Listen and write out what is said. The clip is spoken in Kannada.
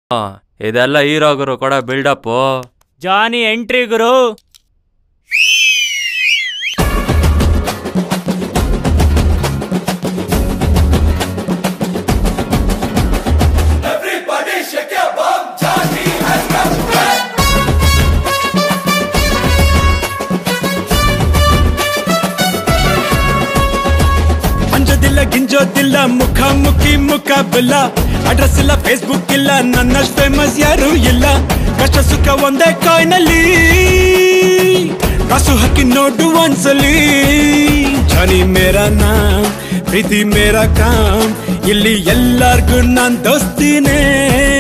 ಇದೆಲ್ಲ ಹೀರೋ ಗುರು ಕೊಡ ಬಿಲ್ಡಪ್ ಜಾನಿ ಎಂಟ್ರಿ ಗುರು ಅಂಜೋದಿಲ್ಲ ಗಿಂಜೋದಿಲ್ಲ ಮುಖ ಮುಖಿ ಮುಖಾಬಿಲ್ಲ ಅಡ್ರೆಸ್ ಇಲ್ಲ ಫೇಸ್ಬುಕ್ ಇಲ್ಲ ನನ್ನಷ್ಟು ಫೇಮಸ್ ಯಾರು ಇಲ್ಲ ಕಷ್ಟ ಸುಖ ಒಂದೇ ಕಾಯ್ನಲ್ಲಿ ಕಾಸು ಹಾಕಿ ನೋಡು ಒಂದ್ಸಲಿ ಜಾನಿ ಮೇರಾ ನಾಮ್ ಪ್ರೀತಿ ಮೇರಾ ಕಾಮ್ ಇಲ್ಲಿ ಎಲ್ಲಾರ್ಗು ನಾನ್ ದೋಸ್ತಿನೇ